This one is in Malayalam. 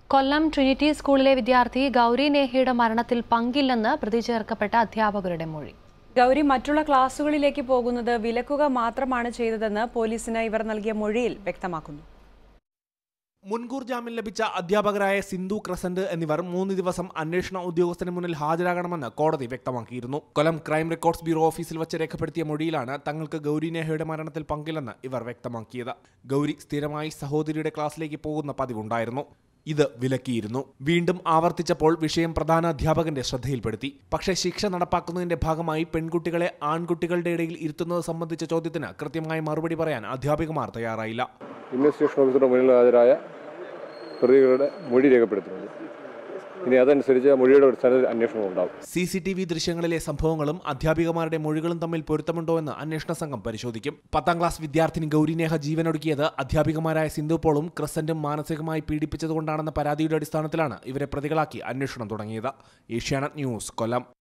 കൊല്ലം ട്രിനിറ്റി സ്കൂളിലെ വിദ്യാർത്ഥി ഗൗരി നേഹയുടെ മരണത്തിൽ പങ്കില്ലെന്ന് പ്രതി ചേർക്കപ്പെട്ട അധ്യാപകരുടെ മൊഴി ഗൗരി മറ്റുള്ള ക്ലാസുകളിലേക്ക് പോകുന്നത് വിലക്കുക മാത്രമാണ് ചെയ്തതെന്ന് പോലീസിന് ഇവർ നൽകിയ മൊഴിയിൽ വ്യക്തമാക്കുന്നു മുൻകൂർ ജാമ്യം ലഭിച്ച അധ്യാപകരായ സിന്ധു ക്രസന്റ് എന്നിവർ മൂന്ന് ദിവസം അന്വേഷണ ഉദ്യോഗസ്ഥന് മുന്നിൽ ഹാജരാകണമെന്ന് കോടതി വ്യക്തമാക്കിയിരുന്നു കൊല്ലം ക്രൈം റെക്കോർഡ്സ് ബ്യൂറോ ഓഫീസിൽ വച്ച് രേഖപ്പെടുത്തിയ മൊഴിയിലാണ് തങ്ങൾക്ക് ഗൗരി നേഹയുടെ മരണത്തിൽ പങ്കില്ലെന്ന് ഇവർ വ്യക്തമാക്കിയത് ഗൗരി സ്ഥിരമായി സഹോദരിയുടെ ക്ലാസ്സിലേക്ക് പോകുന്ന പതിവുണ്ടായിരുന്നു ഇത് വിലക്കിയിരുന്നു വീണ്ടും ആവർത്തിച്ചപ്പോൾ വിഷയം പ്രധാന അധ്യാപകന്റെ ശ്രദ്ധയിൽപ്പെടുത്തി പക്ഷേ ശിക്ഷ നടപ്പാക്കുന്നതിന്റെ ഭാഗമായി പെൺകുട്ടികളെ ആൺകുട്ടികളുടെ ഇടയിൽ ഇരുത്തുന്നത് സംബന്ധിച്ച ചോദ്യത്തിന് കൃത്യമായ മറുപടി പറയാൻ അധ്യാപികമാർ തയ്യാറായില്ല ഇൻവെസ്റ്റിഗേഷൻ ഓഫീസറുടെ മുന്നിൽ ഹാജരായ പ്രതികളുടെ മൊഴി രേഖപ്പെടുത്തുന്നത് ഇനി അതനുസരിച്ച് മൊഴിയുടെ അടിസ്ഥാനത്തിൽ അന്വേഷണം ഉണ്ടാവും സി സി ടി വി ദൃശ്യങ്ങളിലെ സംഭവങ്ങളും അധ്യാപികമാരുടെ മൊഴികളും തമ്മിൽ പൊരുത്തമുണ്ടോ എന്ന് അന്വേഷണ സംഘം പരിശോധിക്കും പത്താം ക്ലാസ് വിദ്യാർത്ഥിനി ഗൗരിനേഹ ജീവനൊടുക്കിയത് അധ്യാപികമാരായ സിന്ധു പോളും ക്രിസന്റും മാനസികമായി പീഡിപ്പിച്ചതുകൊണ്ടാണെന്ന പരാതിയുടെ അടിസ്ഥാനത്തിലാണ് ഇവരെ പ്രതികളാക്കി അന്വേഷണം തുടങ്ങിയത് ഏഷ്യാനെറ്റ് ന്യൂസ് കൊല്ലം